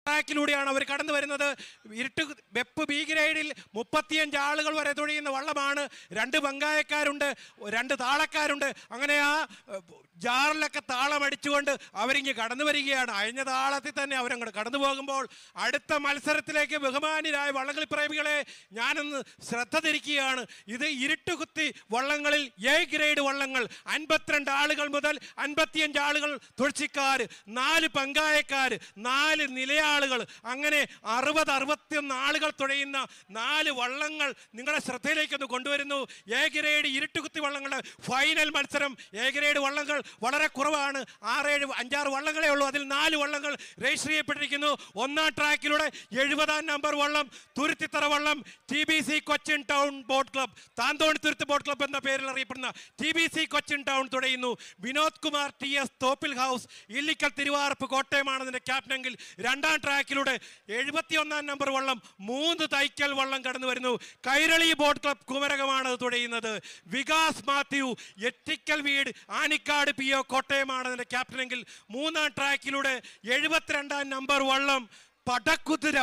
ട്രാക്കിലൂടെയാണ് അവർ കടന്നു വരുന്നത് ഇരുട്ട് വെപ്പ് ബി ഗ്രേഡിൽ മുപ്പത്തിയഞ്ച് ആളുകൾ വരെ തുഴയുന്ന വള്ളമാണ് രണ്ട് പങ്കായക്കാരുണ്ട് രണ്ട് താളക്കാരുണ്ട് അങ്ങനെ ആ ഏഹ്, ജാറിലൊക്കെ താളം അടിച്ചുകൊണ്ട് അവരിങ്ങ് കടന്നു വരികയാണ് അയഞ്ഞ താളത്തിൽ തന്നെ അവരങ്ങോട്ട് കടന്നു പോകുമ്പോൾ അടുത്ത മത്സരത്തിലേക്ക് ബഹുമാന്യരായ വള്ളംകളി പ്രേമികളെ ഞാനൊന്ന് ശ്രദ്ധ തിരിക്കുകയാണ് ഇത് ഇരുട്ടുകുത്തി വള്ളങ്ങളിൽ എ ഗ്രേഡ് വള്ളങ്ങൾ അൻപത്തിരണ്ട് ആളുകൾ മുതൽ അൻപത്തിയഞ്ച് ആളുകൾ തുഴച്ചിക്കാർ നാല് പങ്കായക്കാർ നാല് നിലയാളുകൾ അങ്ങനെ അറുപത് അറുപത്തിയൊന്ന് ആളുകൾ തുഴയുന്ന നാല് വള്ളങ്ങൾ നിങ്ങളുടെ ശ്രദ്ധയിലേക്കൊന്ന് കൊണ്ടുവരുന്നു എ ഗ്രേഡ് ഇരുട്ടുകുത്തി വള്ളങ്ങളുടെ ഫൈനൽ മത്സരം എ ഗ്രേഡ് വള്ളങ്ങൾ വളരെ കുറവാണ് ആറേഴ് അഞ്ചാറ് വള്ളങ്ങളേ ഉള്ളൂ അതിൽ നാല് വള്ളങ്ങൾ രജിസ്റ്റർ ചെയ്യപ്പെട്ടിരിക്കുന്നു ഒന്നാം ട്രാക്കിലൂടെ എഴുപതാം നമ്പർ വള്ളം തുരുത്തിത്തറ വള്ളം T B C Cochin town boat club Thanthoni Thuruth boat club എന്ന പേരിൽ അറിയപ്പെടുന്ന T B C Cochin town തുടയുന്നു Vinod Kumar T S Thoppil house Illikkal Thiruvarppu കോട്ടയമാണ് അതിന്റെ ക്യാപ്റ്റനെങ്കിൽ രണ്ടാം ട്രാക്കിലൂടെ എഴുപത്തിയൊന്നാം നമ്പർ വള്ളം മൂന്ന് തൈക്കൽ വള്ളം കടന്നു വരുന്നു കൈരളി ബോട്ട് ക്ലബ് കുമരകമാണ് അത് തുടയുന്നത് വികാസ് മാത്യു എറ്റിക്കൽ വീട് ആനിക്കാട് പി ഒ കോട്ടയമാണ് അതിന്റെ ക്യാപ്റ്റനെങ്കിൽ മൂന്നാം ട്രാക്കിലൂടെ എഴുപത്തിരണ്ടാം നമ്പർ വള്ളം പടക്കുതിര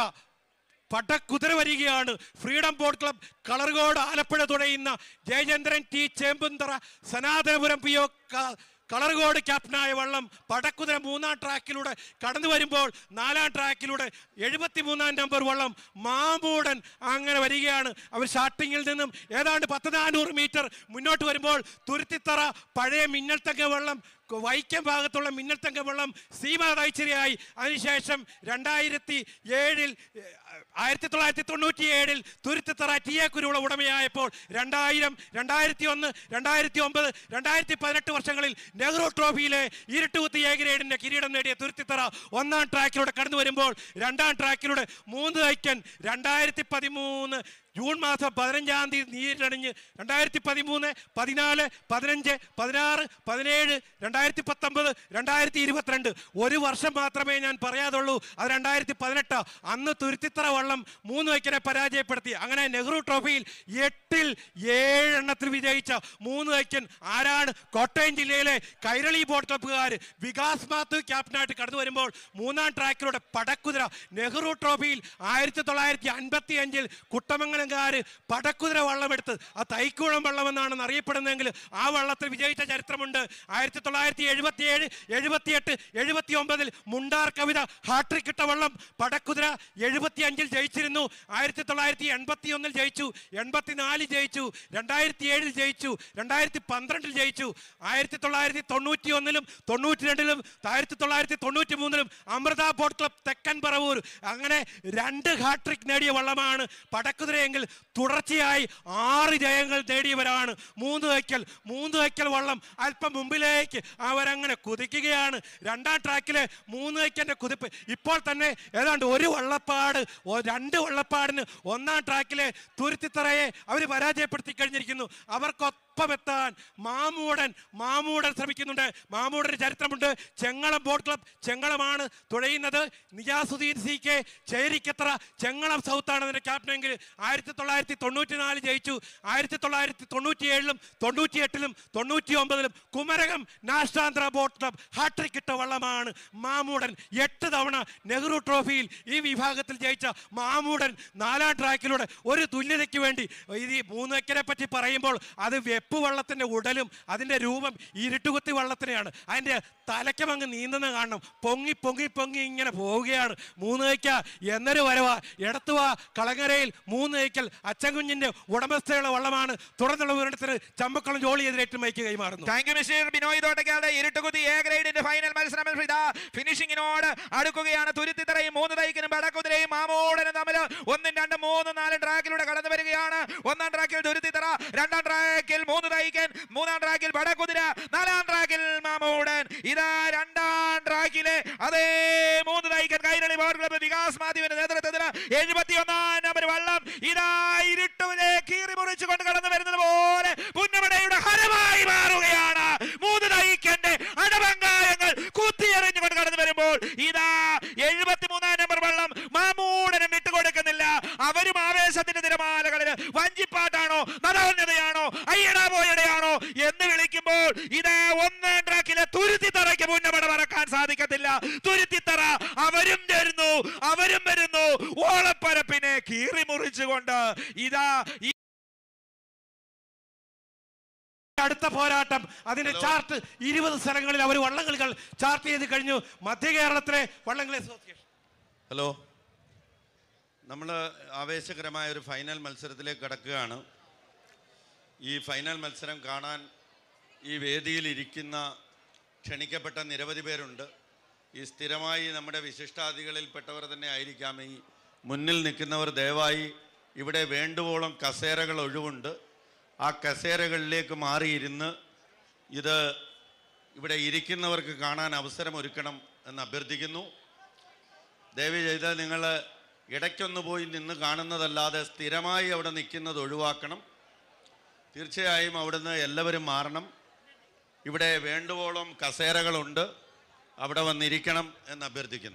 പടക്കുതിര വരികയാണ് freedom boat club Kalarcode Alappuzha തുടയുന്ന Jayachandran T Chembunthara Sanathanapuram P O Kalarcode ക്യാപ്റ്റനായ വള്ളം പടക്കുതിര മൂന്നാം ട്രാക്കിലൂടെ കടന്നു വരുമ്പോൾ നാലാം ട്രാക്കിലൂടെ എഴുപത്തി മൂന്നാം നമ്പർ വള്ളം മാമൂടൻ അങ്ങനെ വരികയാണ് അവർ സ്റ്റാർട്ടിങ്ങിൽ നിന്നും ഏതാണ്ട് പത്ത് നാനൂറ് മീറ്റർ മുന്നോട്ട് വരുമ്പോൾ തുരുത്തിത്തറ പഴയ മിന്നൽത്തങ്ക വെള്ളം വൈക്കം ഭാഗത്തുള്ള മിന്നൽത്തങ്ക വെള്ളം സീമ തൈച്ചിരിയായി അതിനുശേഷം രണ്ടായിരത്തി ഏഴിൽ ആയിരത്തി തൊള്ളായിരത്തി തൊണ്ണൂറ്റി ഏഴിൽ തുരുത്തിത്തറ ടി എ കുരുവിള ഉടമയായപ്പോൾ രണ്ടായിരം രണ്ടായിരത്തി ഒന്ന് രണ്ടായിരത്തി ഒമ്പത് രണ്ടായിരത്തി പതിനെട്ട് വർഷങ്ങളിൽ നെഹ്റു ട്രോഫിയിലെ ഇരുട്ടുകുത്തി എ ഗ്രേഡിന്റെ കിരീടം നേടിയ തുരുത്തിത്തറ ഒന്നാം ട്രാക്കിലൂടെ കടന്നു വരുമ്പോൾ രണ്ടാം ട്രാക്കിലൂടെ മൂന്ന് തൈക്കൻ രണ്ടായിരത്തി പതിമൂന്ന് ജൂൺ മാസം പതിനഞ്ചാം തീയതി നീരിലണിഞ്ഞ് രണ്ടായിരത്തി പതിമൂന്ന് പതിനാല് പതിനഞ്ച് പതിനാറ് പതിനേഴ് രണ്ടായിരത്തി പത്തൊമ്പത് രണ്ടായിരത്തി ഇരുപത്തിരണ്ട് ഒരു വർഷം മാത്രമേ ഞാൻ പറയാതുള്ളൂ അത് രണ്ടായിരത്തി പതിനെട്ട് അന്ന് തുരുത്തിത്തറ വള്ളം മൂന്ന് വൈക്കനെ പരാജയപ്പെടുത്തി അങ്ങനെ നെഹ്റു ട്രോഫിയിൽ എട്ടിൽ ഏഴെണ്ണത്തിൽ വിജയിച്ച മൂന്ന് വൈക്കൻ ആരാണ് കോട്ടയം ജില്ലയിലെ കൈരളി ബോട്ട് ക്ലബ്ബുകാർ വികാസ് മാത്യു ക്യാപ്റ്റനായിട്ട് കടന്നു വരുമ്പോൾ മൂന്നാം ട്രാക്കിലൂടെ പടക്കുതിര നെഹ്റു ട്രോഫിയിൽ ആയിരത്തി തൊള്ളായിരത്തി അൻപത്തി അഞ്ചിൽ കുട്ടമംഗലംകാർ പടക്കുതിര വള്ളമെടുത്ത് ആ തൈക്കുളം വള്ളം എന്നാണെന്ന് അറിയപ്പെടുന്നതെങ്കിൽ ആ വള്ളത്തിൽ വിജയിച്ച ചരിത്രമുണ്ട് ആയിരത്തി തൊള്ളായിരത്തി എഴുപത്തി ഏഴ് എഴുപത്തിയെട്ട് എഴുപത്തി ഒമ്പതിൽ മുണ്ടാർ കവിത ഹാട്രിക് ഇട്ട വള്ളം പടക്കുതിര എഴുപത്തി അഞ്ചിൽ ജയിച്ചിരുന്നു ആയിരത്തി തൊള്ളായിരത്തി എൺപത്തി ഒന്നിൽ ജയിച്ചു എൺപത്തിനാലിൽ ജയിച്ചു രണ്ടായിരത്തി ഏഴിൽ ജയിച്ചു രണ്ടായിരത്തി പന്ത്രണ്ടിൽ ജയിച്ചു ആയിരത്തി തൊള്ളായിരത്തി തൊണ്ണൂറ്റി ഒന്നിലും തൊണ്ണൂറ്റി രണ്ടിലും ആയിരത്തി തൊള്ളായിരത്തി തൊണ്ണൂറ്റി മൂന്നിലും അമൃത ബോട്ട് ക്ലബ് തെക്കൻ പറവൂർ അങ്ങനെ രണ്ട് ഹാട്രിക് നേടിയ വള്ളമാണ് പടക്കുതിരയെങ്കിൽ തുടർച്ചയായി ആറ് ജയങ്ങൾ നേടിയവരാണ് മൂന്ന് വയ്ക്കൽ മൂന്ന് വയ്ക്കൽ വള്ളം അല്പം മുമ്പിലേക്ക് അവരങ്ങനെ കുതിക്കുകയാണ് രണ്ടാം ട്രാക്കിലെ മൂന്ന് വയ്ക്കൻ്റെ കുതിപ്പ് ഇപ്പോൾ തന്നെ ഏതാണ്ട് ഒരു വള്ളപ്പാട് ഒ- രണ്ട് വള്ളപ്പാടിന് ഒന്നാം ട്രാക്കിലെ തുരുത്തിത്തറയെ അവർ പരാജയപ്പെടുത്തി കഴിഞ്ഞിരിക്കുന്നു അവർക്കൊപ്പമെത്താൻ മാമൂടൻ മാമൂടൻ ശ്രമിക്കുന്നുണ്ട് മാമൂടൻ ചരിത്രമുണ്ട് ചെങ്ങളം ബോട്ട് ക്ലബ് ചെങ്ങളമാണ് തുഴയുന്നത് നിജാസുദ്ദീൻ സി കെ ചേരിക്കത്ര ചെങ്ങളം സൗത്താണ് അതിൻ്റെ ക്യാപ്റ്റനെങ്കിൽ ആയിരത്തി തൊള്ളായിരത്തി തൊണ്ണൂറ്റി നാല് ജയിച്ചു ആയിരത്തി തൊള്ളായിരത്തി തൊണ്ണൂറ്റി ഏഴിലും തൊണ്ണൂറ്റി എട്ടിലും തൊണ്ണൂറ്റി ഒമ്പതിലും കുമരകം നാഷ്ടാന്ത്ര ബോട്ട് ക്ലബ് ഹാട്രിക് ഇട്ട വള്ളമാണ് മാമൂടൻ എട്ട് തവണ നെഹ്റു ട്രോഫിയിൽ ഈ വിഭാഗത്തിൽ ജയിച്ച മാമൂടൻ നാലാം ട്രാക്കിലൂടെ ഒരു തുല്യതയ്ക്ക് വേണ്ടി ഇത് ഈ മൂന്ന് വെക്കനെ പറ്റി പറയുമ്പോൾ അത് വെപ്പ് വള്ളത്തിൻ്റെ ഉടലും അതിൻ്റെ രൂപം ഇരുട്ടുകുത്തി വള്ളത്തിനെയാണ് അതിൻ്റെ തലയ്ക്കമങ്ങ് നീന്തുന്ന കാണണം പൊങ്ങി പൊങ്ങി പൊങ്ങി ഇങ്ങനെ പോവുകയാണ് മൂന്ന് വയ്ക്ക എന്നൊരു വരവാ എടത്തുവാ കളങ്ങരയിൽ മൂന്ന് വയ്ക്കൽ അച്ചൻകുഞ്ഞിൻ്റെ ഉടമസ്ഥയുള്ള വള്ളമാണ് തുടർന്നുള്ള വിവരണത്തിന് ചമ്പക്കുളം ജോളി എതിരേറ്റ് മൈക്ക് കൈമാറുന്നു താങ്ക് യു മിസ്റ്റർ ബിനോയ് തോട്ടക്കാരുടെ ഇരുട്ടുകുത്തി എ ഗ്രേഡിന്റെ ഫൈനൽ മത്സരം ഇതാ ഫിനിഷിങ്ങിനോട് അടുക്കുകയാണ് തുരുത്തിത്തറയും മൂന്ന് തൈക്കനും വടക്കുതിരയും മാമോടനും തമ്മിൽ ഒന്നും രണ്ടും മൂന്നും നാലും ട്രാക്കിലൂടെ കടന്നു വരികയാണ് ഒന്നാം ട്രാക്കിൽ തുരുത്തിത്തറ രണ്ടാം ട്രാക്കിൽ മൂന്ന് തൈക്കൻ മൂന്നാം ട്രാക്കിൽ വടക്കുതിര നാലാം ട്രാക്കിൽ മാമോടൻ ഇതാ രണ്ടാം ട്രാക്കിലെ അതേ മൂന്ന് തൈക്കൻ കൈരളി പവർ ക്ലബ്ബ് വികാസ് മാധ്യമന്റെ നേതൃത്വത്തിൽ എഴുപത്തി ഒന്നാം നമ്പർ വള്ളം ഇതാ ഇരുട്ടുവിലെ കീറി മുറിച്ചു കൊണ്ട് കടന്നു വരുന്നത് പോലെ പുന്നമടയുടെ ഹരമായി മാറുകയാണ് മൂന്ന് തൈക്കന്റെ അടവങ്കായങ്ങൾ കുത്തിയെറിഞ്ഞുകൊണ്ട് കടന്നു വരുമ്പോൾ ഇതാ എഴുപത്തി മൂന്നാം നമ്പർ വള്ളം മാമൂടനും വിട്ടുകൊടുക്കുന്നില്ല അവരും ആവേശത്തിന്റെ തിരമാലകളിൽ വഞ്ചിപ്പാട്ടാണോ നദാന്യതയാണോ അയ്യടാ പോയടയാണോ എന്ന് വിളിക്കുമ്പോൾ ഇതാ ഒന്നാം ട്രാക്കിലെ തുരുത്തി തറയ്ക്ക് പുന്നമട മറക്കാൻ സാധിക്കും സാധിക്കത്തില്ല തുരുത്തിത്തറ അവരും വരുന്നു അവരും വരുന്നു ഓളപ്പരപ്പിനെ കീറി മുറിച്ചുകൊണ്ട് ഇതാ ഈ അടുത്ത പോരാട്ടം അതിന്റെ ചാർട്ട് ഇരുപത് സ്ഥലങ്ങളിൽ അവർ വള്ളംകളികൾ ചാർട്ട് ചെയ്ത് കഴിഞ്ഞു മധ്യ കേരളത്തിലെ വള്ളംകളി അസോസിയേഷൻ ഹലോ നമ്മൾ ആവേശകരമായ ഒരു ഫൈനൽ മത്സരത്തിലേക്ക് കടക്കുകയാണ് ഈ ഫൈനൽ മത്സരം കാണാൻ ഈ വേദിയിൽ ഇരിക്കുന്ന ക്ഷണിക്കപ്പെട്ട നിരവധി പേരുണ്ട് ഈ സ്ഥിരമായി നമ്മുടെ വിശിഷ്ടാതികളിൽപ്പെട്ടവർ തന്നെ ആയിരിക്കാം ഈ മുന്നിൽ നിൽക്കുന്നവർ ദയവായി ഇവിടെ വേണ്ടുവോളം കസേരകൾ ഒഴിവുണ്ട് ആ കസേരകളിലേക്ക് മാറിയിരുന്ന് ഇത് ഇവിടെ ഇരിക്കുന്നവർക്ക് കാണാൻ അവസരം ഒരുക്കണം എന്ന് അഭ്യർത്ഥിക്കുന്നു ദയവ് ചെയ്ത് നിങ്ങൾ ഇടയ്ക്കൊന്ന് പോയി നിന്ന് കാണുന്നതല്ലാതെ സ്ഥിരമായി അവിടെ നിൽക്കുന്നത് ഒഴിവാക്കണം തീർച്ചയായും അവിടുന്ന് എല്ലാവരും മാറണം ഇവിടെ വേണ്ടുവോളം കസേരകളുണ്ട് അവിടെ വന്നിരിക്കണം എന്ന് അഭ്യർത്ഥിക്കുന്നു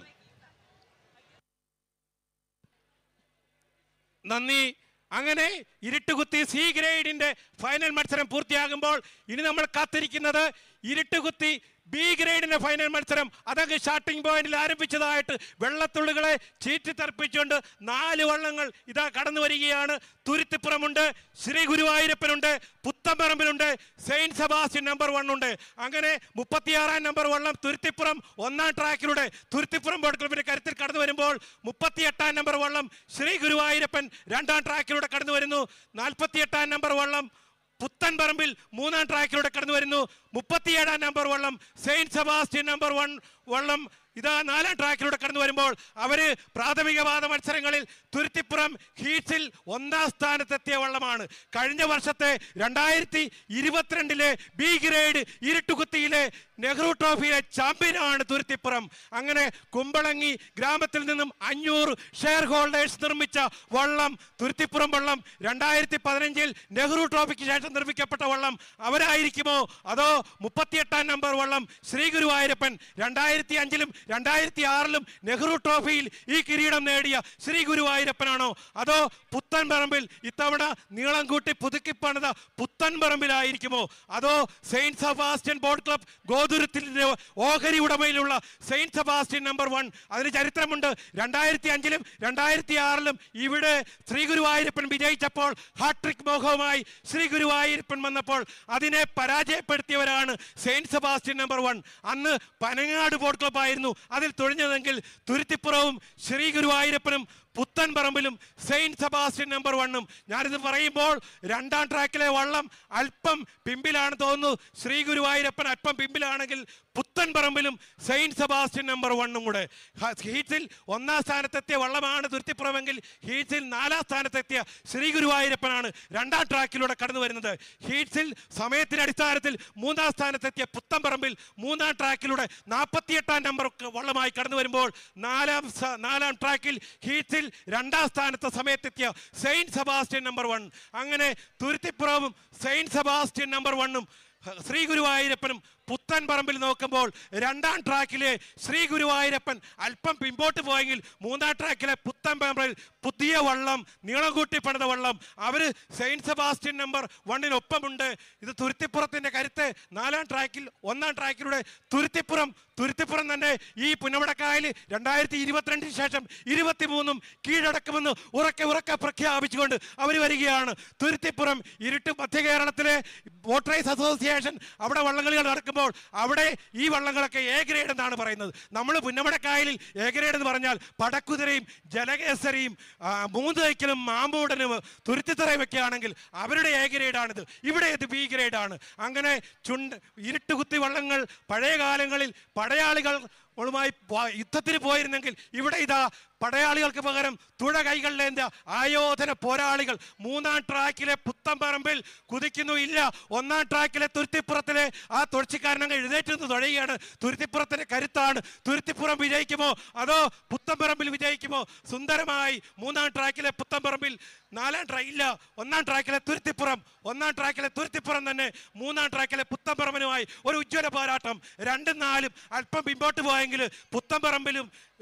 നന്ദി അങ്ങനെ ഇരുട്ടുകുത്തി സി ഗ്രേഡിന്റെ ഫൈനൽ മത്സരം പൂർത്തിയാകുമ്പോൾ ഇനി നമ്മൾ കാത്തിരിക്കുന്നത് ഇരുട്ടുകുത്തി ബി ഗ്രേഡിന്റെ ഫൈനൽ മത്സരം അതങ്ങ് സ്റ്റാർട്ടിംഗ് പോയിന്റിൽ ആരംഭിച്ചതായിട്ട് വെള്ളത്തുള്ളികളെ ചീറ്റി തെറിപ്പിച്ചുകൊണ്ട് നാല് വള്ളങ്ങൾ ഇതാ കടന്നു വരികയാണ് തുരുത്തിപ്പുറമുണ്ട് ശ്രീ ഗുരുവായൂരപ്പനുണ്ട് പുത്തമ്പറമ്പിലുണ്ട് സെയിന്റ് സെബാസ്റ്റ്യൻ നമ്പർ വൺ ഉണ്ട് അങ്ങനെ മുപ്പത്തിയാറാം നമ്പർ വള്ളം തുരുത്തിപ്പുറം ഒന്നാം ട്രാക്കിലൂടെ തുരുത്തിപ്പുറം ബോട്ട് ക്ലബിന്റെ കരുത്തിൽ കടന്നു വരുമ്പോൾ മുപ്പത്തിയെട്ടാം നമ്പർ വള്ളം ശ്രീ ഗുരുവായൂരപ്പൻ രണ്ടാം ട്രാക്കിലൂടെ കടന്നു വരുന്നു നാൽപ്പത്തിയെട്ടാം നമ്പർ വള്ളം പുത്തൻ പറമ്പിൽ മൂന്നാം ട്രാക്കിലൂടെ കടന്നു വരുന്നു മുപ്പത്തിയേഴാം നമ്പർ വള്ളം സെയിന്റ് സെബാസ്റ്റ്യൻ നമ്പർ വൺ വള്ളം ഇതാ നാലാം ട്രാക്കിലൂടെ കടന്നു വരുമ്പോൾ അവര് പ്രാഥമിക പാത മത്സരങ്ങളിൽ തുരുത്തിപ്പുറം ഹീറ്റ്സിൽ ഒന്നാം സ്ഥാനത്തെത്തിയ വള്ളമാണ് കഴിഞ്ഞ വർഷത്തെ രണ്ടായിരത്തി ഇരുപത്തിരണ്ടിലെ ബി ഗ്രേഡ് ഇരുട്ടുകുത്തിയിലെ നെഹ്റു ട്രോഫിയിലെ ചാമ്പ്യനാണ് തുരുത്തിപ്പുറം അങ്ങനെ കുമ്പളങ്ങി ഗ്രാമത്തിൽ നിന്നും അഞ്ഞൂറ് ഷെയർ ഹോൾഡേഴ്സ് നിർമ്മിച്ച വള്ളം തുരുത്തിപ്പുറം വള്ളം രണ്ടായിരത്തി പതിനഞ്ചിൽ നെഹ്റു ട്രോഫിക്ക് ശേഷം നിർമ്മിക്കപ്പെട്ട വള്ളം അവരായിരിക്കുമോ അതോ മുപ്പത്തിയെട്ടാം നമ്പർ വള്ളം ശ്രീ ഗുരുവായൂരപ്പൻ രണ്ടായിരത്തി അഞ്ചിലും രണ്ടായിരത്തി ആറിലും നെഹ്റു ട്രോഫിയിൽ ഈ കിരീടം നേടിയ ശ്രീ ഗുരുവായൂരപ്പനാണോ അതോ പുത്തൻ പറമ്പിൽ ഇത്തവണ നീളം കൂട്ടി പുതുക്കി പണിത പുത്തൻ പറമ്പിലായിരിക്കുമോ അതോ സെയിന്റ് സെബാസ്റ്റ്യൻ ബോട്ട് ക്ലബ് ഗോതുരത്തിന്റെ ഓഹരി ഉടമയിലുള്ള സെയിന്റ് സെബാസ്റ്റ്യൻ നമ്പർ വൺ അതിന് ചരിത്രമുണ്ട് രണ്ടായിരത്തി അഞ്ചിലും രണ്ടായിരത്തി ആറിലും ഇവിടെ ശ്രീ ഗുരുവായൂരപ്പൻ വിജയിച്ചപ്പോൾ ഹാട്രിക് മോഹവുമായി ശ്രീ ഗുരുവായൂരപ്പൻ വന്നപ്പോൾ അതിനെ പരാജയപ്പെടുത്തിയവരാണ് സെയിന്റ് സെബാസ്റ്റ്യൻ നമ്പർ വൺ അന്ന് പനങ്ങാട് ബോട്ട് ക്ലബ് ആയിരുന്നു അതിൽ തുഴഞ്ഞതെങ്കിൽ തുരുത്തിപ്പുറവും ശ്രീ ഗുരുവായൂരപ്പനും പുത്തൻ പറമ്പിലും സെയിന്റ് സെബാസ്റ്റ്യൻ നമ്പർ വണ്ണും ഞാനിത് പറയുമ്പോൾ രണ്ടാം ട്രാക്കിലെ വള്ളം അല്പം പിമ്പിലാണ് തോന്നുന്നു ശ്രീ ഗുരുവായൂരപ്പൻ അല്പം പിമ്പിലാണെങ്കിൽ പുത്തൻ പറമ്പിലും സെയിന്റ് സെബാസ്റ്റ്യൻ നമ്പർ വണ്ണും കൂടെ ഹ- ഹീറ്റ്സിൽ ഒന്നാം സ്ഥാനത്തെത്തിയ വള്ളമാണ് തുരുത്തിപ്പുറമെങ്കിൽ ഹീറ്റ്സിൽ നാലാം സ്ഥാനത്തെത്തിയ ശ്രീ ഗുരുവായൂരപ്പനാണ് രണ്ടാം ട്രാക്കിലൂടെ കടന്നു വരുന്നത് ഹീറ്റ്സിൽ സമയത്തിന്റെ അടിസ്ഥാനത്തിൽ മൂന്നാം സ്ഥാനത്തെത്തിയ പുത്തൻ പറമ്പിൽ മൂന്നാം ട്രാക്കിലൂടെ നാൽപ്പത്തിയെട്ടാം നമ്പർ വള്ളമായി കടന്നു വരുമ്പോൾ നാലാം സ- നാലാം ട്രാക്കിൽ ഹീറ്റ്സിൽ രണ്ടാം സ്ഥാനത്ത് സമയത്തെത്തിയ സെയിന്റ് സെബാസ്റ്റ്യൻ നമ്പർ വൺ അങ്ങനെ തുരുത്തിപ്പുറവും സെയിന്റ് സെബാസ്റ്റ്യൻ നമ്പർ വണ്ണും ഹ- ശ്രീ ഗുരുവായൂരപ്പനും പുത്തൻ പറമ്പിൽ നോക്കുമ്പോൾ രണ്ടാം ട്രാക്കിലെ ശ്രീ ഗുരുവായൂരപ്പൻ അല്പം പിമ്പോട്ട് പോയെങ്കിൽ മൂന്നാം ട്രാക്കിലെ പുത്തൻ പറമ്പിൽ പുതിയ വള്ളം നീളം കൂട്ടി പണിത വള്ളം അവര് സെയിന്റ് സെബാസ്റ്റ്യൻ നമ്പർ വണ്ണിനൊപ്പമുണ്ട് ഇത് തുരുത്തിപ്പുറത്തിന്റെ കരുത്ത് നാലാം ട്രാക്കിൽ ഒന്നാം ട്രാക്കിലൂടെ തുരുത്തിപ്പുറം തുരുത്തിപ്പുറം തന്നെ ഈ പുന്നമടക്കായൽ രണ്ടായിരത്തി ഇരുപത്തിരണ്ടിന് ശേഷം ഇരുപത്തിമൂന്നും കീഴടക്കുമെന്ന് ഉറക്കെ ഉറക്കെ പ്രഖ്യാപിച്ചുകൊണ്ട് അവർ വരികയാണ് തുരുത്തിപ്പുറം ഇരുട്ട് മധ്യ കേരളത്തിലെ വോട്ടറേഴ്സ് അസോസിയേഷൻ അവിടെ വള്ളംകളികൾ നടക്കുമ്പോൾ അവിടെ ഈ വള്ളങ്ങളൊക്കെ എ ഗ്രേഡ് എന്നാണ് പറയുന്നത് നമ്മൾ പുന്നമടക്കായലിൽ എ ഗ്രേഡ് എന്ന് പറഞ്ഞാൽ പടക്കുതിരയും ജലകേസരിയും ആ, മൂന്ന് തൈക്കലും മാമ്പൂടനും തുരുത്തിത്തറയും ഒക്കെ ആണെങ്കിൽ അവരുടെ എ ഗ്രേഡാണിത് ഇവിടെ ഇത് ബി ഗ്രേഡാണ് അങ്ങനെ ചുണ്ട് ഇരുട്ടുകുത്തി വള്ളങ്ങൾ പഴയ കാലങ്ങളിൽ പടയാളികൾ ളുമായി പോ- യുദ്ധത്തിന് പോയിരുന്നെങ്കിൽ ഇവിടെ ഇതാ പടയാളികൾക്ക് പകരം തുഴ കൈകളിലേന്ത ആയോധന പോരാളികൾ മൂന്നാം ട്രാക്കിലെ പുത്തമ്പറമ്പിൽ കുതിക്കുന്നു ഇല്ല ഒന്നാം ട്രാക്കിലെ തുരുത്തിപ്പുറത്തിലെ ആ തുഴച്ചിക്കാരനങ്ങ് എഴുന്നേറ്റ് നിന്ന് തുഴയുകയാണ് തുരുത്തിപ്പുറത്തിന്റെ കരുത്താണ് തുരുത്തിപ്പുറം വിജയിക്കുമോ അതോ പുത്തമ്പറമ്പിൽ വിജയിക്കുമോ സുന്ദരമായി മൂന്നാം ട്രാക്കിലെ പുത്തമ്പറമ്പിൽ നാലാം ട്രാ ഇല്ല ഒന്നാം ട്രാക്കിലെ തുരുത്തിപ്പുറം ഒന്നാം ട്രാക്കിലെ തുരുത്തിപ്പുറം തന്നെ മൂന്നാം ട്രാക്കിലെ പുത്തമ്പറമ്പിനുമായി ഒരു ഉജ്ജ്വല പോരാട്ടം രണ്ടും നാലും അല്പം പിമ്പോട്ട് പോയെങ്കിൽ പുത്തമ്പറമ്പിലും ഏഹ്,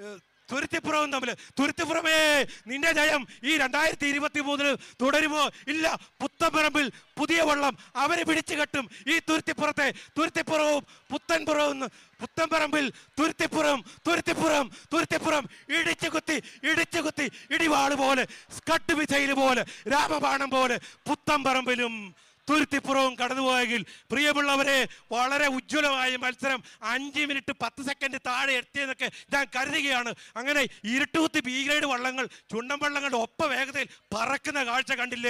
തുരുത്തിപ്പുറവും തമ്മിൽ തുരുത്തിപ്പുറമേ നിന്റെ ജയം ഈ രണ്ടായിരത്തി ഇരുപത്തി മൂന്നില് തുടരുമോ ഇല്ല പുത്തമ്പറമ്പിൽ പുതിയ വള്ളം അവരെ പിടിച്ചു കെട്ടും ഈ തുരുത്തിപ്പുറത്തെ തുരുത്തിപ്പുറവും പുത്തൻപുറവും പുത്തമ്പറമ്പിൽ തുരുത്തിപ്പുറം തുരുത്തിപ്പുറം തുരുത്തിപ്പുറം ഇടിച്ചു കുത്തി ഇടിച്ചു കുത്തി ഇടിവാള് പോലെ സ്കട്ട് മിസൈൽ പോലെ രാമബാണം പോലെ പുത്തമ്പറമ്പിലും തുരുത്തിപ്പുറവും കടന്നുപോയെങ്കിൽ പ്രിയമുള്ളവരെ വളരെ ഉജ്ജ്വലമായ മത്സരം അഞ്ച് മിനിറ്റ് പത്ത് സെക്കൻഡ് താഴെ എത്തിയെന്നൊക്കെ ഞാൻ കരുതുകയാണ് അങ്ങനെ ഇരുട്ടുകുത്തി ബി ഗ്രേഡ് വള്ളങ്ങൾ ചുണ്ടൻ വള്ളങ്ങളുടെ ഒപ്പ വേഗതയിൽ പറക്കുന്ന കാഴ്ച കണ്ടില്ലേ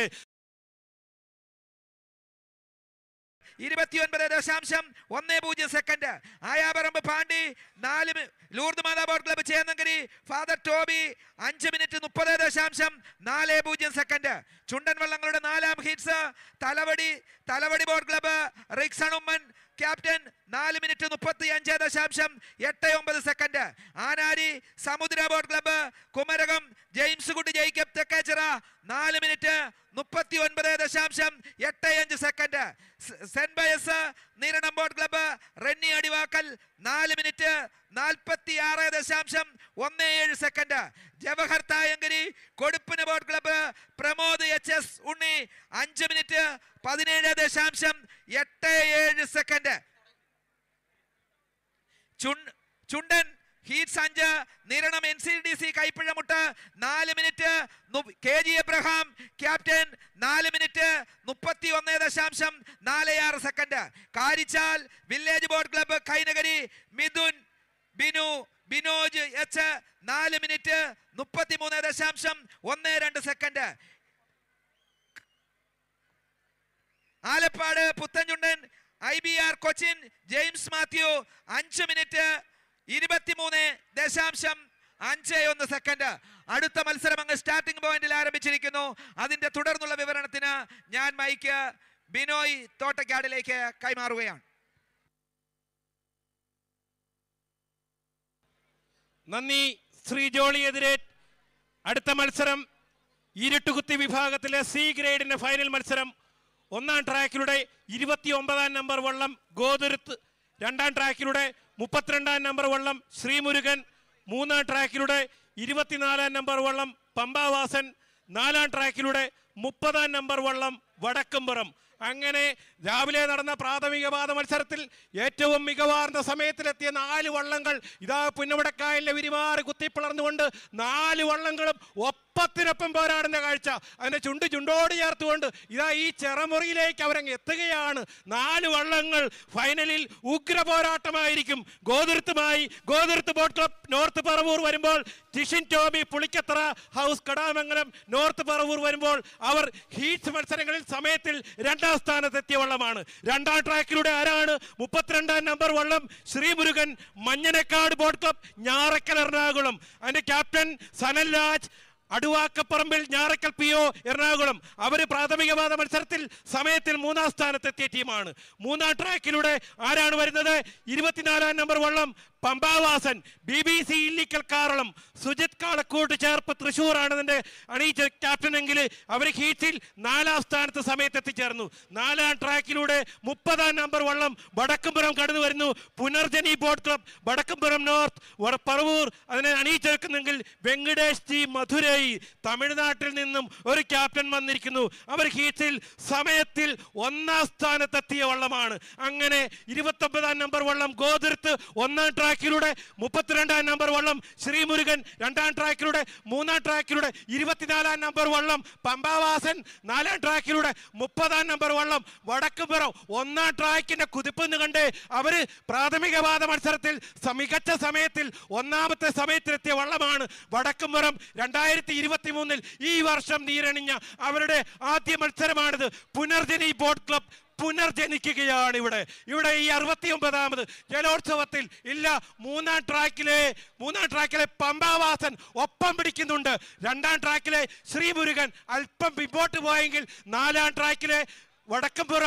ഇരുപത്തിയൊൻപത് ദശാംശം ഒന്ന് പൂജ്യം സെക്കൻഡ് ആയാപറമ്പ് പാണ്ഡി നാല് മി- Lourdes Matha boat club Chennamkary father Toby അഞ്ച് മിനിറ്റ് മുപ്പത് ദശാംശം നാല് പൂജ്യം സെക്കൻഡ് ചുണ്ടൻ വള്ളങ്ങളുടെ നാലാം heats Thalavadi Thalavadi boat club Rixon Oommen captain നാല് മിനിറ്റ് മുപ്പത്തി അഞ്ച് ദശാംശം എട്ട് ഒമ്പത് സെക്കൻഡ് ആനാരി സമുദ്ര ബോട്ട് ക്ലബ്ബ് കുമരകം ജെയിംസ് കുട്ടി ജയിക്കബ് തെക്കേച്ചിറ നാല് മിനിറ്റ് മുപ്പത്തി ഒൻപത് ദശാംശം എട്ട് അഞ്ച് സെക്കൻഡ് സ്- Saint Pius Neeranam boat club Renny Adivakkal നാല് മിനിറ്റ് നാൽപ്പത്തി ആറ് ദശാംശം ഒന്ന് ഏഴ് സെക്കൻഡ് ജവഹർ തായങ്കരി കൊടുപ്പിന് boat club Pramod H S Unni അഞ്ച് മിനിറ്റ് പതിനേഴ് ദശാംശം എട്ട് ഏഴ് സെക്കൻഡ് ചുൺ- ചുണ്ടൻ ഹീറ്റ്സ് അഞ്ച് Niranam N C D C Kaipuzhamuttu നാല് മിനിറ്റ് നു- കെ ജി എബ്രഹാം ക്യാപ്റ്റൻ നാല് മിനിറ്റ് മുപ്പത്തി ഒന്ന് ദശാംശം നാല് ആറ് second Karichal village board club Kainakary Mithun Binu Binoj H നാല് മിനിറ്റ് മുപ്പത്തി മൂന്ന് ദശാംശം ഒന്ന് രണ്ട് second Alappad Puthanchundan I B R Cochin James Mathew അഞ്ച് മിനിറ്റ് ഇരുപത്തിമൂന്ന് ദശാംശം അഞ്ച് ഒന്ന് സെക്കൻഡ് അടുത്ത മത്സരം അങ്ങ് സ്റ്റാർട്ടിംഗ് പോയിന്റിൽ ആരംഭിച്ചിരിക്കുന്നു അതിന്റെ തുടർന്നുള്ള വിവരണത്തിന് ഞാൻ മൈക്ക് ബിനോയ് തോട്ടക്കാടിലേക്ക് കൈമാറുകയാണ് നന്ദി ശ്രീ ജോളിയെതിരെ അടുത്ത മത്സരം ഇരുട്ടുകുത്തി വിഭാഗത്തിലെ സി ഗ്രേഡിന്റെ ഫൈനൽ മത്സരം ഒന്നാം ട്രാക്കിലൂടെ ഇരുപത്തി ഒമ്പതാം നമ്പർ വള്ളം ഗോതുരുത്ത് രണ്ടാം ട്രാക്കിലൂടെ മുപ്പത്തിരണ്ടാം നമ്പർ വള്ളം ശ്രീമുരുകൻ മൂന്നാം ട്രാക്കിലൂടെ ഇരുപത്തിനാലാം നമ്പർ വള്ളം പമ്പാവാസൻ നാലാം ട്രാക്കിലൂടെ മുപ്പതാം നമ്പർ വള്ളം വടക്കുംപുറം അങ്ങനെ രാവിലെ നടന്ന പ്രാഥമിക പാത മത്സരത്തിൽ ഏറ്റവും മികവാർന്ന സമയത്തിലെത്തിയ നാല് വള്ളങ്ങൾ ഇതാ പുന്നമടക്കായലിലെ വിരിമാറി കുത്തിപ്പിളർന്നുകൊണ്ട് നാല് വള്ളങ്ങളും ഒപ്പത്തിനൊപ്പം പോരാടുന്ന കാഴ്ച അതിനെ ചുണ്ട് ചുണ്ടോട് ചേർത്തുകൊണ്ട് ഇതാ ഈ ചെറമുറിയിലേക്ക് അവരങ്ങ് എത്തുകയാണ് നാല് വള്ളങ്ങൾ ഫൈനലിൽ ഉഗ്ര പോരാട്ടമായിരിക്കും ഗോതുരുത്തുമായി Gothuruth boat club north Paravur വരുമ്പോൾ ടിഷിൻ ടോബി പുളിക്കത്തറ ഹൗസ് കടാമംഗലം നോർത്ത് പറവൂർ വരുമ്പോൾ അവർ ഹീറ്റ്സ് മത്സരങ്ങളിൽ സമയത്തിൽ രണ്ടാം സ്ഥാനത്തെത്തിയ വള്ളമാണ് രണ്ടാം ട്രാക്കിലൂടെ ആരാണ് മുപ്പത്തിരണ്ടാം നമ്പർ വള്ളം ശ്രീമുരുകൻ മഞ്ഞനക്കാട് ബോട്ട് ക്ലബ് ഞാറക്കൽ എറണാകുളം അതിന്റെ captain Sanalraj Aduvakkaparambil Njarakkal P O Ernakulam അവർ പ്രാഥമിക പാത മത്സരത്തിൽ സമയത്തിൽ മൂന്നാം സ്ഥാനത്തെത്തിയ ടീമാണ് മൂന്നാം ട്രാക്കിലൂടെ ആരാണ് വരുന്നത് ഇരുപത്തിനാലാം നമ്പർ വള്ളം Pampavasan B B C Illikkal Karalam Sujith Kalakkoottu Cherpu തൃശ്ശൂറാണ് ഇതിന്റെ അണിയിച്ച ക്യാപ്റ്റനെങ്കിൽ അവർ ഹീറ്റ്സിൽ നാലാം സ്ഥാനത്ത് സമയത്ത് എത്തിച്ചേർന്നു നാലാം ട്രാക്കിലൂടെ മുപ്പതാം നമ്പർ വള്ളം വടക്കുംപുറം കടന്നു വരുന്നു Punarjani boat club Vadakkumpuram north വട- പറവൂർ അതിനെ അണിയിച്ചെടുക്കുന്നെങ്കിൽ വെങ്കടേഷ് ജി മധുരൈ തമിഴ്നാട്ടിൽ നിന്നും ഒരു ക്യാപ്റ്റൻ വന്നിരിക്കുന്നു അവർ ഹീറ്റ്സിൽ സമയത്തിൽ ഒന്നാം സ്ഥാനത്തെത്തിയ വള്ളമാണ് അങ്ങനെ ഇരുപത്തൊമ്പതാം നമ്പർ വള്ളം ഗോതിർത്ത് ഒന്നാം ട്രാക്കിലൂടെ മുപ്പത്തിരണ്ടാം നമ്പർ വള്ളം ശ്രീമുരുകൻ രണ്ടാം ട്രാക്കിലൂടെ മൂന്നാം ട്രാക്കിലൂടെ ഇരുപത്തിനാലാം നമ്പർ വള്ളം പമ്പാവാസൻ നാലാം ട്രാക്കിലൂടെ മുപ്പതാം നമ്പർ വള്ളം വടക്കുപുറം ഒന്നാം ട്രാക്കിന്റെ കുതിപ്പെന്ന് കണ്ട് അവര് പ്രാഥമിക പാത മത്സരത്തിൽ സ- മികച്ച സമയത്തിൽ ഒന്നാമത്തെ സമയത്തിലെത്തിയ വള്ളമാണ് വടക്കുംപുറം രണ്ടായിരത്തി ഇരുപത്തി മൂന്നിൽ ഈ വർഷം നീരണിഞ്ഞ അവരുടെ ആദ്യ മത്സരമാണിത് പുനർജനി ബോട്ട് ക്ലബ് പുനർജനിക്കുകയാണ് ഇവിടെ ഇവിടെ ഈ അറുപത്തി ഒമ്പതാമത് ജലോത്സവത്തിൽ ഇല്ല മൂന്നാം ട്രാക്കിലെ മൂന്നാം ട്രാക്കിലെ പമ്പാവാസൻ ഒപ്പം പിടിക്കുന്നുണ്ട് രണ്ടാം ട്രാക്കിലെ ശ്രീമുരുകൻ അല്പം പിമ്പോട്ട് പോയെങ്കിൽ നാലാം ട്രാക്കിലെ വടക്കംപുറം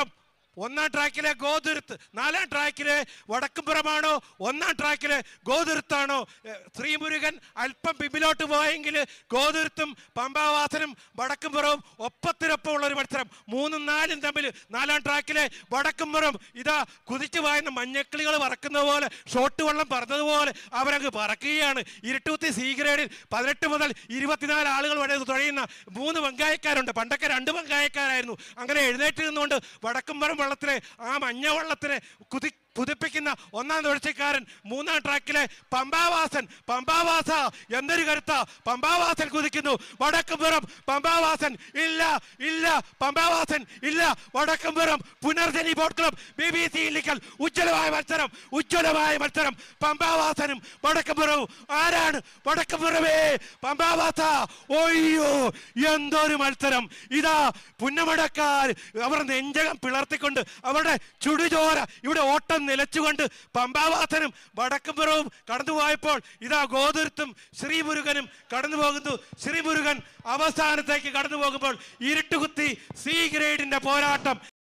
ഒന്നാം ട്രാക്കിലെ ഗോതുരുത്ത് നാലാം ട്രാക്കിലെ വടക്കുംപുറമാണോ ഒന്നാം ട്രാക്കിലെ ഗോതുരുത്താണോ ഏ, ശ്രീമുരുകൻ അല്പം പിമ്പിലോട്ട് പോയെങ്കിൽ ഗോതുരുത്തും പമ്പാവാസനും വടക്കുംപുറവും ഒപ്പത്തിനൊപ്പമുള്ള ഒരു മത്സരം മൂന്നും നാലും തമ്മിൽ നാലാം ട്രാക്കിലെ വടക്കുംപുറം ഇതാ കുതിച്ചു പായുന്ന മഞ്ഞക്കിളികൾ പറക്കുന്ന പോലെ ഷോട്ട് വെള്ളം പറന്നതുപോലെ അവരങ്ങ് പറക്കുകയാണ് ഇരുട്ടൂത്തി സി ഗ്രേഡിൽ പതിനെട്ട് മുതൽ ഇരുപത്തിനാല് ആളുകൾ വരെ തുഴയുന്ന മൂന്ന് പങ്കായക്കാരുണ്ട് പണ്ടൊക്കെ രണ്ട് പങ്കായക്കാരായിരുന്നു അങ്ങനെ എഴുന്നേറ്റ് നിന്നുകൊണ്ട് വടക്കുംപുറം വള്ളത്തിലെ ആ മഞ്ഞ വള്ളത്തിനെ കുതി പുതിപ്പിക്കുന്ന ഒന്നാം തുഴച്ചിക്കാരൻ മൂന്നാം ട്രാക്കിലെ പമ്പാവാസൻ പമ്പാവാസ എന്തൊരു കരുത്ത പമ്പാവാസൻ കുതിക്കുന്നു വടക്കുംപുറം പമ്പാവാസൻ ഇല്ല ഇല്ല പമ്പാവാസൻ ഇല്ല Vadakkumpuram Punarjani boat club B B C Illikkal ഉജ്ജ്വലമായ മത്സരം ഉജ്ജ്വലമായ മത്സരം പമ്പാവാസനും വടക്കുംപുറവും ആരാണ് വടക്കുംപുറമേ പമ്പാവാസ ഒയ്യോ എന്തൊരു മത്സരം ഇതാ പുന്നമടക്കാർ അവർ നെഞ്ചകം പിളർത്തിക്കൊണ്ട് അവരുടെ ചുടുചോര ഇവിടെ ഓട്ടം നിലച്ചുകൊണ്ട് പമ്പാവാസനും വടക്കുംപുറവും കടന്നുപോയപ്പോൾ ഇതാ ഗോതുരുത്തും ശ്രീമുരുകനും കടന്നു പോകുന്നു ശ്രീമുരുകൻ അവസാനത്തേക്ക് കടന്നു പോകുമ്പോൾ ഇരുട്ടുകുത്തി സി ഗ്രേഡിന്റെ പോരാട്ടം